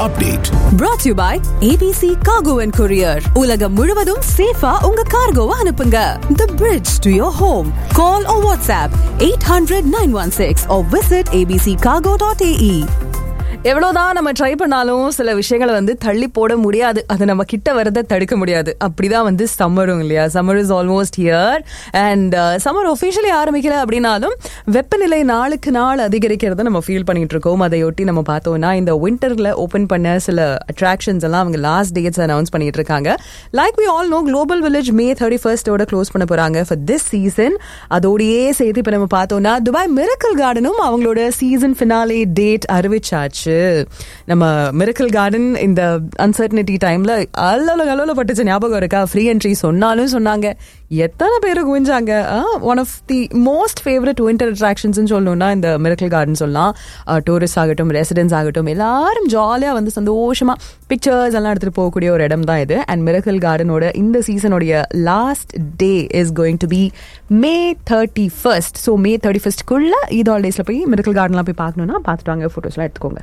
update. brought to you by ABC Cargo and Courier. உலகம் முழுவதும் சேஃபா உங்க கார்கோவை அனுப்புங்க. The bridge to your home. Call or WhatsApp 800-916 or visit abccargo.ae. எவ்வளவுதான் நம்ம ட்ரை பண்ணாலும் சில விஷயங்களை வந்து தள்ளி போட முடியாது அது நம்ம கிட்ட வரதை தடுக்க முடியாது அப்படிதான் வந்து சம்மரும் இல்லையா summer is almost here and summer officially ஆரம்பிக்கல அப்படின்னாலும் வெப்பநிலை நாளுக்கு நாள் அதிகரிக்கிறத நம்ம ஃபீல் பண்ணிட்டு இருக்கோம் அதையொட்டி நம்ம பார்த்தோம்னா இந்த விண்டர்ல ஓபன் பண்ண சில அட்ராக்ஷன்ஸ் எல்லாம் அவங்க லாஸ்ட் டேட்ஸ் அனௌன்ஸ் பண்ணிட்டு இருக்காங்க like we all know global village May thirty ஃபர்ஸ்டோட க்ளோஸ் பண்ண போறாங்க ஃபார் திஸ் சீசன் அதோடயே சேர்த்து இப்போ நம்ம பார்த்தோம்னா துபாய் மிரக்கல் கார்டனும் அவங்களோட சீசன் ஃபினாலே டேட் அறிவிச்சாச்சு நம்ம மிரக்கல் கார்டன் இந்த அன்சர்டனிட்டி டைம்ல அல்லல கலவல பட்டுச்சு ஞாபகம் இருக்கா ஃப்ரீ என்ட்ரி சொன்னாலும் சொன்னாங்க எத்தனை பேர் குவிஞ்சாங்க one of the most favourite winter attractions சொல்லணும்னா இந்த மிரக்கல் கார்டன் சொல்லலாம் டூரிஸ்ட் ஆகட்டும் ரெசிடென்ட்ஸ் ஆகட்டும் எல்லாரும் ஜாலியாக வந்து சந்தோஷமா பிக்சர்ஸ் எல்லாம் எடுத்துட்டு போகக்கூடிய ஒரு இடம் தான் இது அண்ட் மிரக்கல் கார்டனோட இந்த சீசனுடைய last day is going to be May thirty first so May thirty ஃபர்ஸ்ட்குள்ள ஈத் ஹாலிடேஸில் போய் மிரக்கல் கார்டன்லாம் போய் பார்க்கணும்னா பார்த்துட்டு வாங்க ஃபோட்டோஸ்லாம் எடுத்துக்கோங்க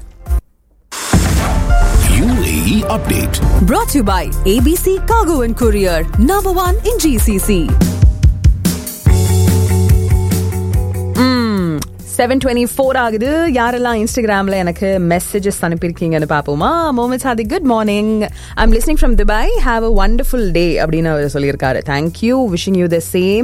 UAE update. Brought to you by ABC Cargo and Courier, number one in GCC. Seven twenty four ஆகுது யாரெல்லாம் இன்ஸ்டாகிராமில் எனக்கு மெசேஜஸ் அனுப்பியிருக்கீங்கன்னு பார்ப்போமா மோமத் சாதி good morning I'm listening from Dubai have a wonderful day அப்படின்னு அவர் சொல்லியிருக்காரு thank you wishing you the same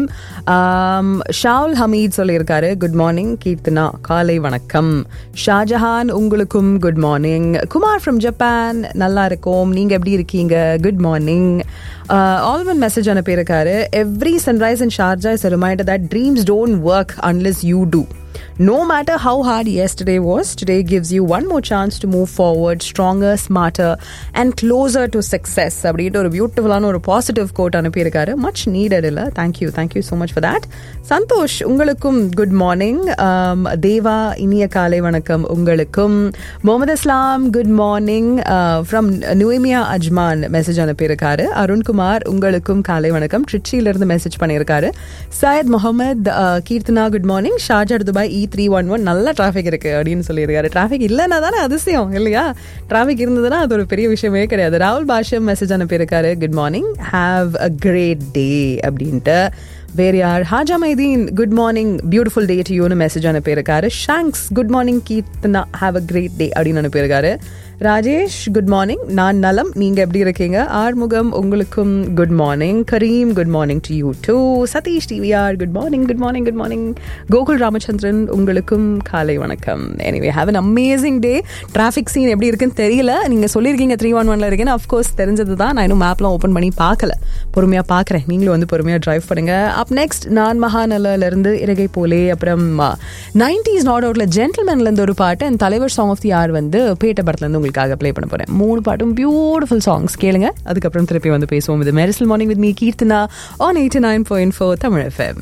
Shahul Hameed சொல்லியிருக்காரு குட் மார்னிங் கீர்த்தனா காலை வணக்கம் ஷாஜஹான் உங்களுக்கும் good morning Kumar from Japan நல்லா இருக்கும் நீங்கள் எப்படி இருக்கீங்க குட் மார்னிங் ஆல்வன் மெசேஜ் அனுப்பியிருக்காரு every sunrise and Sharjah is reminder that dreams don't work unless you too No matter how hard yesterday was, today gives you one more chance to move forward, stronger, smarter, and closer to success. அப்படின்ட்டு ஒரு பியூட்டிஃபுல்லான ஒரு positive quote அனுப்பியிருக்காரு much needed இல்லை thank you thank you so much for that Santhosh உங்களுக்கும் good morning Deva இனிய காலை வணக்கம் உங்களுக்கும் Mohammed Islam good morning from Nuaimiya Ajman message அனுப்பியிருக்காரு அருண்குமார் உங்களுக்கும் காலை வணக்கம் ட்ரிச்சியிலிருந்து மெசேஜ் பண்ணியிருக்காரு சையத் முகமது கீர்த்தனா குட் மார்னிங் ஷாஜா Dubai E three one one நல்ல டிராஃபிக் இருக்கு அப்படின்னு சொல்லியிருக்காரு டிராஃபிக் இல்லைன்னா தானே அதிசயம் இல்லையா டிராஃபிக் இருந்ததுன்னா அது ஒரு பெரிய விஷயமே கிடையாது ராகுல் பாஷம் மெசேஜ் அனுப்பியிருக்காரு good morning have a great day அப்படின்ட்டு வேற யார் Haja Maideen good morning beautiful day to யூன்னு மெசேஜ் அனுப்பியிருக்காரு ஷாங்க்ஸ் good morning Keerthana have a great day அப்படின்னு அனுப்பியிருக்காரு ராஜேஷ் குட் மார்னிங் நான் நலம் நீங்க எப்படி இருக்கீங்க ஆறுமுகம் உங்களுக்கும் good morning Karim good morning to you too Sathish TVR good morning good morning good morning Gokul Ramachandran உங்களுக்கும் காலை வணக்கம் anyway have an amazing day traffic scene எப்படி இருக்குன்னு தெரியல நீங்க சொல்லியிருக்கீங்க த்ரீ ஒன் ஒன்ல இருக்கேன்னு அஃப்கோர்ஸ் தெரிஞ்சது தான் நான் இன்னும் மேப்லாம் ஓப்பன் பண்ணி பார்க்கல பொறுமையா பார்க்குறேன் நீங்களும் வந்து பொறுமையா டிரைவ் பண்ணுங்க அப் நெக்ஸ்ட் நான் மகாநல இருந்து இறகை போலே அப்புறம் நைன்டிஸ் நாட் அவுட்ல ஜென்டில்மேன்ல இருந்து ஒரு பாட்டு அண்ட் தலைவர் சாங் ஆஃப் தி ஆர் வந்து பேட்ட படத்துல இருந்து உங்களுக்காக ப்ளே பண்ண போறேன் மூணு பாட்டும் பியூட்டிஃபுல் சாங்ஸ் கேளுங்க அதுக்கப்புறம் திருப்பி வந்து பேசுவோம் இது Mersal morning with me Keerthana on eighty nine point four Tamil FM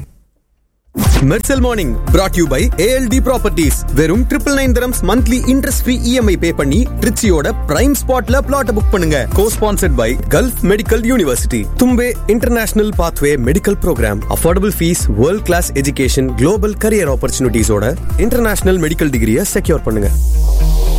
Mersal morning brought you by ALT properties வெறும் triple nine dirhams monthly interest free EMI pay பண்ணி ட்ரிச்சியோட பிரைம் ஸ்பாட்ல பிளாட் புக் பண்ணுங்க co-sponsored by Gulf Medical University Thumbay international pathway medical programme affordable fees world class education global career ஆப்பர்ச்சுனிட்டிஸோட international medical டிகிரியை secure பண்ணுங்க